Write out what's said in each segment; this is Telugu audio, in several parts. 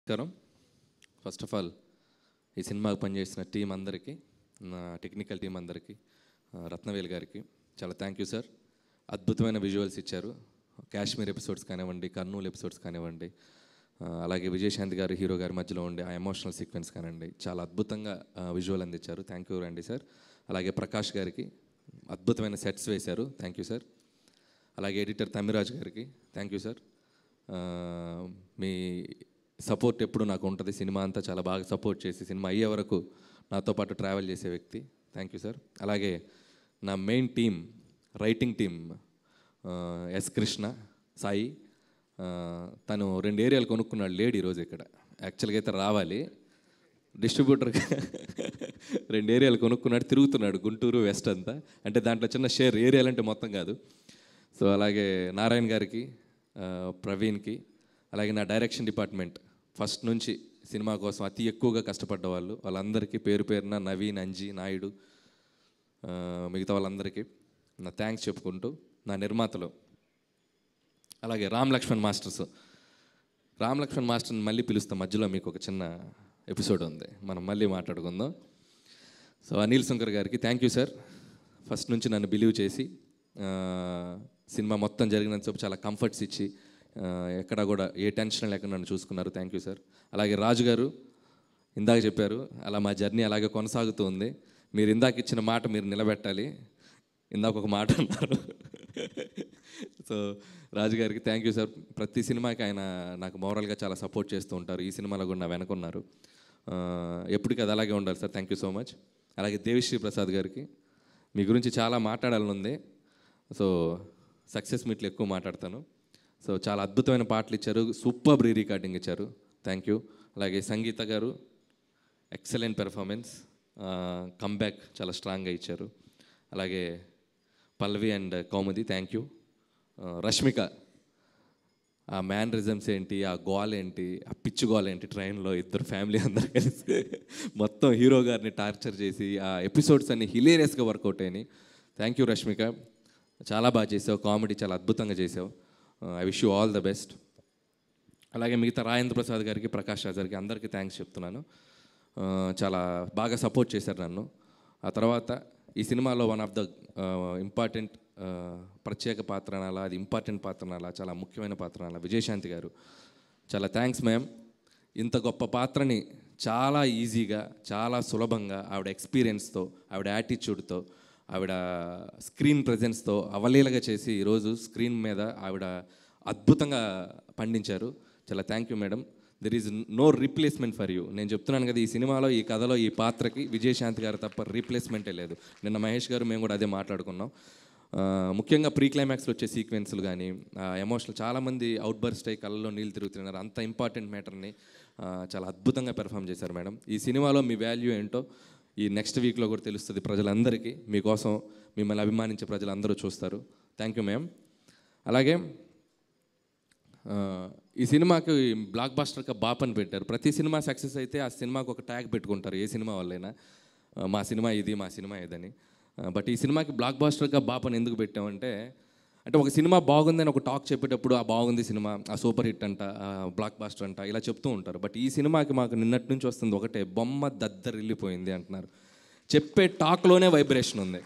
నమస్కారం ఫస్ట్ ఆఫ్ ఆల్ ఈ సినిమాకి పనిచేసిన టీం అందరికీ నా టెక్నికల్ టీం అందరికీ ఆ, రత్నవేల్ గారికి చాలా థ్యాంక్ యూ సార్ అద్భుతమైన విజువల్స్ ఇచ్చారు కాశ్మీర్ ఎపిసోడ్స్ కానివ్వండి కర్నూలు ఎపిసోడ్స్ కానివ్వండి ఆ, అలాగే విజయశాంతి గారు హీరో గారి మధ్యలో ఉండే ఆ ఎమోషనల్ సీక్వెన్స్ కానివ్వండి చాలా అద్భుతంగా విజువల్ అందించారు థ్యాంక్ యూ రండి సార్ అలాగే ప్రకాష్ గారికి అద్భుతమైన సెట్స్ వేశారు థ్యాంక్ యూ సార్ అలాగే ఎడిటర్ తమ్మిరాజ్ గారికి థ్యాంక్ యూ సార్ ఆ, మీ సపోర్ట్ ఎప్పుడు నాకు ఉంటుంది సినిమా అంతా చాలా బాగా సపోర్ట్ చేసి సినిమా అయ్యే వరకు నాతో పాటు ట్రావెల్ చేసే వ్యక్తి థ్యాంక్ యూ సార్ అలాగే నా main team writing team S Krishna Sai ఆ, తను రెండు ఏరియాలు కొనుక్కున్నాడు లేడు ఈరోజు ఇక్కడ యాక్చువల్గా అయితే రావాలి డిస్ట్రిబ్యూటర్ రెండు ఏరియాలు కొనుక్కున్నాడు తిరుగుతున్నాడు గుంటూరు వెస్ట్ అంతా అంటే దాంట్లో చిన్న షేర్ ఏరియాలు అంటే మొత్తం కాదు సో అలాగే నారాయణ గారికి ఆ, ప్రవీణ్కి అలాగే నా డైరెక్షన్ డిపార్ట్మెంట్ ఫస్ట్ నుంచి సినిమా కోసం అతి ఎక్కువగా కష్టపడ్డ వాళ్ళు వాళ్ళందరికీ పేరు పేరున నవీన్ అంజీ నాయుడు ఆ, మిగతా వాళ్ళందరికీ నా థ్యాంక్స్ చెప్పుకుంటూ నా నిర్మాతలు అలాగే రామ్ లక్ష్మణ్ మాస్టర్స్ రామ్ లక్ష్మణ్ మాస్టర్ని మళ్ళీ పిలుస్తాం మధ్యలో మీకు ఒక చిన్న ఎపిసోడ్ ఉంది మనం మళ్ళీ మాట్లాడుకుందాం సో అనిల్ శంకర్ గారికి థ్యాంక్ యూ సార్ ఫస్ట్ నుంచి నన్ను బిలీవ్ చేసి ఆ, సినిమా మొత్తం జరిగినంతసేపు చాలా కంఫర్ట్స్ ఇచ్చి ఆ, ఎక్కడా కూడా ఏ టెన్షన్ లేకుండా నన్ను చూసుకున్నారు థ్యాంక్ యూ సార్ అలాగే రాజు గారు ఇందాక చెప్పారు అలా మా జర్నీ అలాగే కొనసాగుతూ ఉంది మీరు ఇందాక ఇచ్చిన మాట మీరు నిలబెట్టాలి ఇందాక ఒక మాట అన్నారు సో రాజు గారికి థ్యాంక్ యూ సార్ ప్రతి సినిమాకి ఆయన నాకు మోరల్గా చాలా సపోర్ట్ చేస్తూ ఉంటారు ఈ సినిమాలో కూడా నా వెనకున్నారు ఆ, ఎప్పటికీ అది అలాగే ఉండాలి sir thank you so much అలాగే దేవిశ్రీ ప్రసాద్ గారికి మీ గురించి చాలా మాట్లాడాలని ఉంది సో సక్సెస్ మీట్లు ఎక్కువ మాట్లాడతాను సో చాలా అద్భుతమైన పాటలు ఇచ్చారు సూపర్ రీ రికార్డింగ్ ఇచ్చారు థ్యాంక్ యూ అలాగే సంగీత గారు ఎక్సలెంట్ పెర్ఫార్మెన్స్ కమ్బ్యాక్ చాలా స్ట్రాంగ్గా ఇచ్చారు అలాగే Pallavi and Kaumudi thank you Rashmika ఆ మ్యానరిజమ్స్ ఏంటి ఆ గోల్ ఏంటి ఆ పిచ్చి గోల్ ఏంటి ట్రైన్లో ఇద్దరు ఫ్యామిలీ అందరు కలిసి మొత్తం హీరో గారిని టార్చర్ చేసి ఆ ఎపిసోడ్స్ అన్ని హిలేరియస్గా వర్కౌట్ అయినాయి థ్యాంక్ యూ రష్మిక చాలా బాగా చేసావు కామెడీ చాలా అద్భుతంగా చేసావు I wish you all the best అలాగే మిగతా రాజేంద్ర ప్రసాద్ గారికి ప్రకాష్ రాజ్ గారికి అందరికీ థ్యాంక్స్ చెప్తున్నాను ఆ, చాలా బాగా సపోర్ట్ చేశారు నన్ను ఆ తర్వాత ఈ సినిమాలో వన్ ఆఫ్ ద ఇంపార్టెంట్ ప్రత్యేక పాత్ర అనాలా అది ఇంపార్టెంట్ పాత్ర అనాలా చాలా ముఖ్యమైన పాత్ర అనాలా విజయశాంతి గారు చాలా థ్యాంక్స్ మ్యామ్ ఇంత గొప్ప పాత్రని చాలా ఈజీగా చాలా సులభంగా ఆవిడ ఎక్స్పీరియన్స్తో ఆవిడ యాటిట్యూడ్తో ఆవిడ స్క్రీన్ ప్రజెన్స్తో అవలీలగా చేసి ఈరోజు స్క్రీన్ మీద ఆవిడ అద్భుతంగా పండించారు చాలా thank you madam there is no replacement for you నేను చెప్తున్నాను కదా ఈ సినిమాలో ఈ కథలో ఈ పాత్రకి విజయశాంతి గారు తప్ప రీప్లేస్మెంటే లేదు నిన్న మహేష్ గారు మేము కూడా అదే మాట్లాడుకున్నాం ఆ, ముఖ్యంగా ప్రీ క్లైమాక్స్లో వచ్చే సీక్వెన్స్లు కానీ ఎమోషనల్ చాలామంది అవుట్ బర్స్ట్ అయ్యి కళ్ళలో నీళ్ళు తిరుగుతున్నారు అంత ఇంపార్టెంట్ మ్యాటర్ని చాలా అద్భుతంగా పెర్ఫామ్ చేశారు మేడం ఈ సినిమాలో మీ వాల్యూ ఏంటో ఈ నెక్స్ట్ వీక్లో కూడా తెలుస్తుంది ప్రజలందరికీ మీకోసం మిమ్మల్ని అభిమానించే ప్రజలందరూ చూస్తారు థ్యాంక్ యూ మ్యామ్ అలాగే ఆ, ఈ సినిమాకి బ్లాక్ బాస్టర్గా బాప్ అని పెట్టారు ప్రతి సినిమా సక్సెస్ అయితే ఆ సినిమాకి ఒక ట్యాగ్ పెట్టుకుంటారు ఏ సినిమా వాళ్ళైనా ఆ, మా సినిమా ఇది మా సినిమా ఇదని ఆ, బట్ ఈ సినిమాకి బ్లాక్ బాస్టర్గా బాప్ అని ఎందుకు పెట్టామంటే అంటే ఒక సినిమా బాగుందని ఒక టాక్ చెప్పేటప్పుడు ఆ బాగుంది సినిమా ఆ సూపర్ హిట్ అంట ఆ బ్లాక్ బాస్టర్ అంట ఇలా చెప్తూ ఉంటారు బట్ ఈ సినిమాకి మాకు నిన్నటి నుంచి వస్తుంది ఒకటే బొమ్మ దద్దరిల్లిపోయింది అంటున్నారు చెప్పే టాక్లోనే వైబ్రేషన్ ఉంది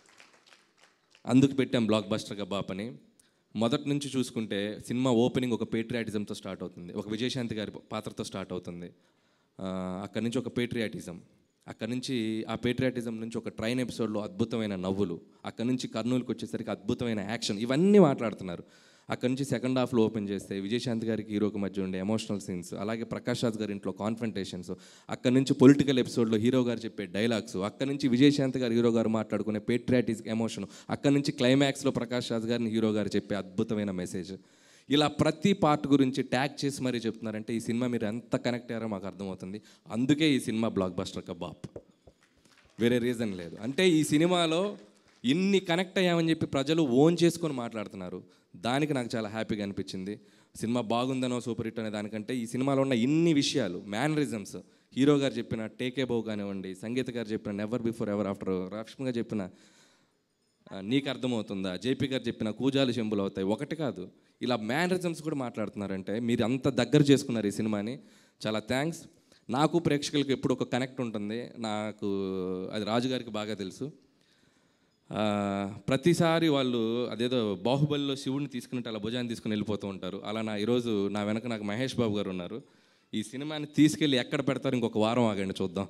అందుకు పెట్టాం బ్లాక్ బస్టర్గా బాపని మొదటి నుంచి చూసుకుంటే సినిమా ఓపెనింగ్ ఒక పేట్రియాటిజంతో స్టార్ట్ అవుతుంది ఒక విజయశాంతి గారి పాత్రతో స్టార్ట్ అవుతుంది ఆ, అక్కడి నుంచి ఒక పేట్రియాటిజం అక్కడి నుంచి ఆ పేట్రియాటిజం నుంచి ఒక ట్రైన్ ఎపిసోడ్లో అద్భుతమైన నవ్వులు అక్కడి నుంచి కర్నూలుకి వచ్చేసరికి అద్భుతమైన యాక్షన్ ఇవన్నీ మాట్లాడుతున్నారు అక్కడి నుంచి సెకండ్ హాఫ్లో ఓపెన్ చేస్తే విజయశాంతి గారికి హీరోకి మధ్య ఉండే ఎమోషనల్ సీన్స్ అలాగే ప్రకాష్ రాజ్ గారి ఇంట్లో కాన్ఫ్రంటేషన్స్ అక్కడి నుంచి పొలిటికల్ ఎపిసోడ్లో హీరో గారు చెప్పే డైలాగ్స్ అక్కడి నుంచి విజయశాంతి గారు హీరో గారు మాట్లాడుకునే పేట్రియాటిక్ ఎమోషన్ అక్కడి నుంచి క్లైమాక్స్లో ప్రకాష్ రాజ్ గారిని హీరో గారు చెప్పే అద్భుతమైన మెసేజ్ ఇలా ప్రతి పార్ట్ గురించి ట్యాగ్ చేసి మరీ చెప్తున్నారంటే ఈ సినిమా మీరు ఎంత కనెక్ట్ అయ్యారో మాకు అర్థమవుతుంది అందుకే ఈ సినిమా బ్లాక్ బస్టర్ బాప్ వేరే రీజన్ లేదు అంటే ఈ సినిమాలో ఇన్ని కనెక్ట్ అయ్యామని చెప్పి ప్రజలు ఓన్ చేసుకొని మాట్లాడుతున్నారు దానికి నాకు చాలా హ్యాపీగా అనిపించింది సినిమా బాగుందనో సూపర్ హిట్ అనే దానికంటే ఈ సినిమాలో ఉన్న ఇన్ని విషయాలు మేనరిజమ్స్ హీరో గారు చెప్పిన టేకే బౌ కానివ్వండి సంగీత గారు చెప్పిన నెవర్ బిఫోర్ ఎవర్ ఆఫ్టర్ రక్ష్మి గారు చెప్పిన ఆ, నీకు అర్థమవుతుందా జేపీ గారు చెప్పిన కూజాలు చెంబులు అవుతాయి ఒకటి కాదు ఇలా మేనరిజమ్స్ కూడా మాట్లాడుతున్నారంటే మీరు అంత దగ్గర చేసుకున్నారు ఈ సినిమాని చాలా థ్యాంక్స్ నాకు ప్రేక్షకులకు ఎప్పుడు ఒక కనెక్ట్ ఉంటుంది నాకు అది రాజుగారికి బాగా తెలుసు ఆ, ప్రతిసారి వాళ్ళు అదేదో బాహుబలిలో శివుడిని తీసుకున్నట్టు అలా భుజాన్ని తీసుకుని వెళ్ళిపోతూ ఉంటారు అలా నా ఈరోజు నా వెనక నాకు మహేష్ బాబు గారు ఉన్నారు ఈ సినిమాని తీసుకెళ్ళి ఎక్కడ పెడతారు ఇంకొక వారం ఆగండి చూద్దాం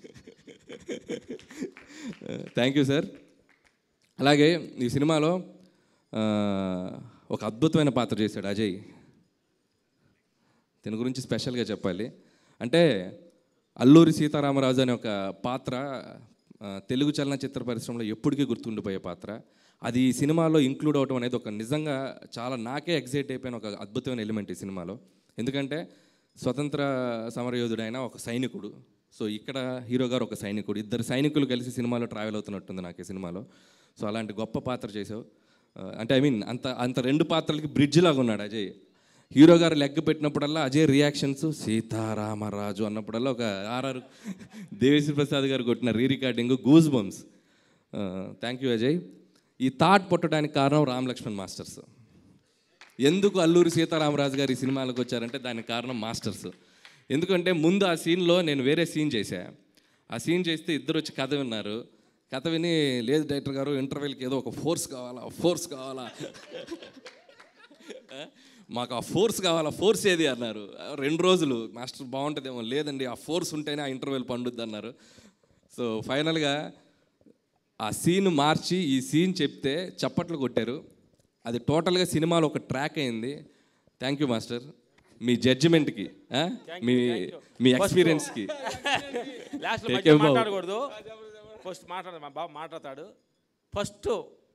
థ్యాంక్ యూ సార్ అలాగే ఈ సినిమాలో ఆ, ఒక అద్భుతమైన పాత్ర చేశాడు అజయ్ దీని గురించి స్పెషల్గా చెప్పాలి అంటే అల్లూరి సీతారామరాజు అనే ఒక పాత్ర ఆ, తెలుగు చలనచిత్ర పరిశ్రమలో ఎప్పటికీ గుర్తుండిపోయే పాత్ర అది ఈ సినిమాలో ఇంక్లూడ్ అవడం అనేది ఒక నిజంగా చాలా నాకే ఎగ్జైట్ అయిపోయిన ఒక అద్భుతమైన ఎలిమెంట్ ఈ సినిమాలో ఎందుకంటే స్వతంత్ర సమరయోధుడైన ఒక సైనికుడు సో ఇక్కడ హీరో గారు ఒక సైనికుడు ఇద్దరు సైనికులు కలిసి సినిమాలో ట్రావెల్ అవుతున్నట్టుంది నాకు ఈ సినిమాలో సో అలాంటి గొప్ప పాత్ర చేసావు ఆ, అంటే ఐ మీన్ అంత అంత రెండు పాత్రలకి బ్రిడ్జ్ లాగా ఉన్నాడు అజయ్ హీరో గారు లెగ్ పెట్టినప్పుడల్లా అజయ్ రియాక్షన్స్ సీతారామరాజు అన్నప్పుడల్లా ఒక ఆర్ఆర్ దేవిశ్రీ ప్రసాద్ గారు కొట్టిన re recording goose bumps thank you Ajay ఈ థాట్ పుట్టడానికి కారణం రామ్ లక్ష్మణ్ మాస్టర్స్ ఎందుకు అల్లూరి సీతారామరాజు గారు ఈ సినిమాలకు వచ్చారంటే దానికి కారణం మాస్టర్స్ ఎందుకంటే ముందు ఆ సీన్లో నేను వేరే సీన్ చేశా ఆ సీన్ చేస్తే ఇద్దరు వచ్చి కథ విన్నారు కథ విని లేదు డైరెక్టర్ గారు ఇంటర్వెల్కి ఏదో ఒక ఫోర్స్ కావాలా ఫోర్స్ కావాలా మాకు ఆ ఫోర్స్ కావాలా ఫోర్స్ ఏది అన్నారు రెండు రోజులు మాస్టర్ బాగుంటుందేమో లేదండి ఆ ఫోర్స్ ఉంటేనే ఆ ఇంటర్వెల్ పండుద్ది అన్నారు సో ఫైనల్గా ఆ సీన్ మార్చి ఈ సీన్ చెప్తే చప్పట్లు కొట్టారు అది టోటల్గా సినిమాలో ఒక ట్రాక్ అయింది థ్యాంక్ యూ మాస్టర్ మీ జడ్జిమెంట్కి మీ మీ ఎక్స్పీరియన్స్కి లాస్ట్ Take మధ్య a bow. మాట్లాడకూడదు ఫస్ట్ మాట్లాడదు మా బాబు మాట్లాడతాడు ఫస్ట్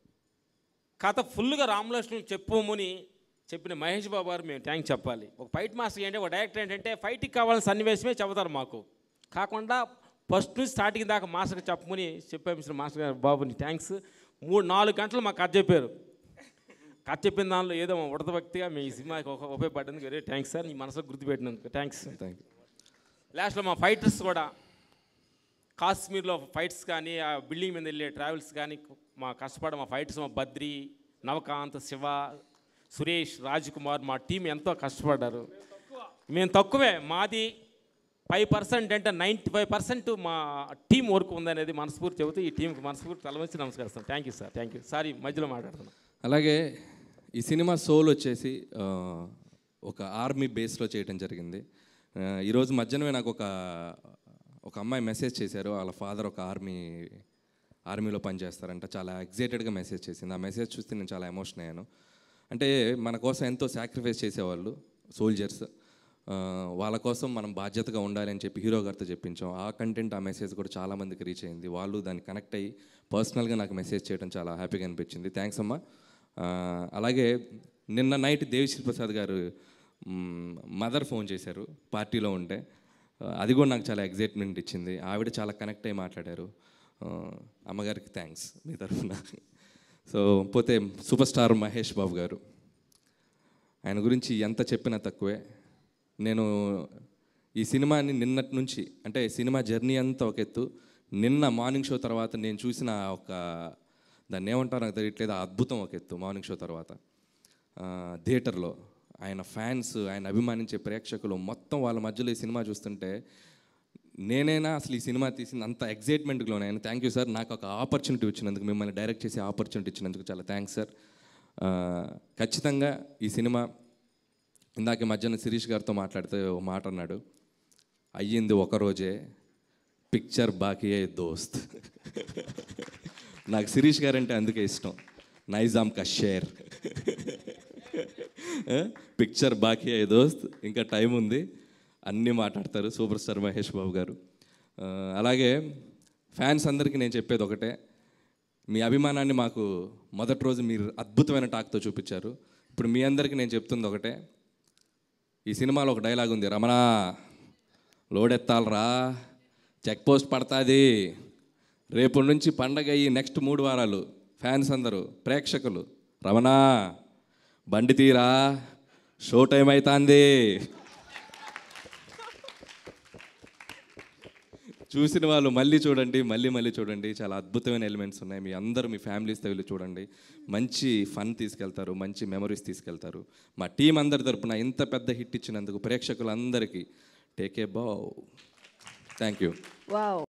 కథ ఫుల్గా రామలక్ష్మణ్ చెప్పమని చెప్పిన మహేష్ బాబు గారు మేము థ్యాంక్స్ చెప్పాలి ఒక ఫైట్ మాస్టర్ ఏంటంటే ఒక డైరెక్టర్ ఏంటంటే ఫైట్కి కావాల్సిన సన్నివేశమే చెబుతారు మాకు కాకుండా ఫస్ట్ నుంచి స్టార్టింగ్ దాకా మాస్టర్కి చెప్పమని చెప్పేసిన మాస్టర్ గారు బాబుని థ్యాంక్స్ మూడు నాలుగు గంటలు మాకు కథ చెప్పారు కథ చెప్పిన దానిలో ఏదో మా ఉడత వ్యక్తిగా మీ సినిమాకి ఒక ఉపయోగపడ్డందుకు వెరీ థ్యాంక్స్ సార్ మీ మనసుకు గుర్తుపెట్టినందుకు థ్యాంక్స్ థ్యాంక్ యూ లాస్ట్లో మా ఫైటర్స్ కూడా కాశ్మీర్లో ఫైట్స్ కానీ ఆ బిల్డింగ్ మీద వెళ్ళే ట్రావెల్స్ కానీ మా కష్టపడ మా ఫైటర్స్ మా బద్రి నవకాంత్ శివ సురేష్ రాజ్ కుమార్ మా టీం ఎంతో కష్టపడ్డారు మేము తక్కువే మాది ఫైవ్ పర్సెంట్ అంటే నైంటీ ఫైవ్ పర్సెంట్ మా టీం వర్క్ ఉందనేది మనస్ఫూర్తి చెబుతూ ఈ టీంకి మనస్ఫూర్తి తలవంచి నమస్కరిస్తాను thank you sir thank you sorry మధ్యలో మాట్లాడుతున్నాను అలాగే ఈ సినిమా సోల్ వచ్చేసి ఆ, ఒక ఆర్మీ బేస్లో చేయడం జరిగింది ఆ, ఈరోజు మధ్యాహ్నమే నాకు ఒక ఒక అమ్మాయి మెసేజ్ చేశారు వాళ్ళ ఫాదర్ ఒక ఆర్మీ ఆర్మీలో పనిచేస్తారంట చాలా ఎగ్జైటెడ్గా మెసేజ్ చేసింది ఆ మెసేజ్ చూస్తే నేను చాలా ఎమోషన్ అయ్యాను అంటే మన కోసం ఎంతో సాక్రిఫైస్ చేసేవాళ్ళు సోల్జర్స్ వాళ్ళ కోసం మనం బాధ్యతగా ఉండాలి అని చెప్పి హీరో గారితో చెప్పించాం ఆ కంటెంట్ ఆ మెసేజ్ కూడా చాలా మందికి రీచ్ అయింది వాళ్ళు దాన్ని కనెక్ట్ అయ్యి పర్సనల్గా నాకు మెసేజ్ చేయడం చాలా హ్యాపీగా అనిపించింది థ్యాంక్స్ అమ్మా ఆ, అలాగే నిన్న నైట్ దేవిశ్రీ ప్రసాద్ గారు మదర్ ఫోన్ చేశారు పార్టీలో ఉంటే ఆ, అది కూడా నాకు చాలా ఎగ్జైట్మెంట్ ఇచ్చింది ఆవిడ చాలా కనెక్ట్ అయ్యి మాట్లాడారు ఆ, అమ్మగారికి థ్యాంక్స్ మీ తరఫున సో పోతే సూపర్ స్టార్ మహేష్ బాబు గారు ఆయన గురించి ఎంత చెప్పినా తక్కువే నేను ఈ సినిమాని నిన్నటి నుంచి అంటే సినిమా జర్నీ అంతా ఒక ఎత్తు నిన్న మార్నింగ్ షో తర్వాత నేను చూసిన ఆ ఒక దాన్ని ఏమంటారో నాకు తెలియట్లేదు ఆ అద్భుతం ఒక ఎత్తు మార్నింగ్ షో తర్వాత ఆ, థియేటర్లో ఆయన ఫ్యాన్స్ ఆయన అభిమానించే ప్రేక్షకులు మొత్తం వాళ్ళ మధ్యలో ఈ సినిమా చూస్తుంటే నేనైనా అసలు ఈ సినిమా తీసింది అంత ఎగ్జైట్మెంట్గా ఉన్నాను థ్యాంక్ యూ సార్ నాకు ఒక ఆపర్చునిటీ వచ్చినందుకు మిమ్మల్ని డైరెక్ట్ చేసే ఆపర్చునిటీ ఇచ్చినందుకు చాలా థ్యాంక్స్ సార్ ఆ, ఖచ్చితంగా ఈ సినిమా ఇందాక మధ్యాహ్నం శిరీష్ గారితో మాట్లాడితే ఒక మాట అన్నాడు అయ్యింది ఒక రోజే పిక్చర్ బాకీ అయ్యే దోస్త్ నాకు శిరీష్ గారు అంటే అందుకే ఇష్టం నైజామ్ కా షేర్ పిక్చర్ బాకీ అయ్యే దోస్త్ ఇంకా టైం ఉంది అన్నీ మాట్లాడతారు సూపర్ స్టార్ మహేష్ బాబు గారు ఆ, అలాగే ఫ్యాన్స్ అందరికీ నేను చెప్పేది ఒకటే మీ అభిమానాన్ని మాకు మొదటి రోజు మీరు అద్భుతమైన టాక్తో చూపించారు ఇప్పుడు మీ అందరికీ నేను చెప్తుంది ఒకటే ఈ సినిమాలో ఒక డైలాగ్ ఉంది రమణ లోడ్ ఎత్తాలరా చెక్ పోస్ట్ పడుతుంది రేపు నుంచి పండగ అయ్యి నెక్స్ట్ మూడు వారాలు ఫ్యాన్స్ అందరూ ప్రేక్షకులు రమణ బండి తీరా షో టైం అవుతుంది చూసిన వాళ్ళు మళ్ళీ చూడండి మళ్ళీ మళ్ళీ చూడండి చాలా అద్భుతమైన ఎలిమెంట్స్ ఉన్నాయి మీ అందరూ మీ ఫ్యామిలీస్తో వెళ్ళి చూడండి మంచి ఫన్ తీసుకెళ్తారు మంచి మెమరీస్ తీసుకెళ్తారు మా టీం అందరి తరపున ఇంత పెద్ద హిట్ ఇచ్చినందుకు ప్రేక్షకులందరికీ టేక్ ఏ బావ్ థ్యాంక్ యూ వావ్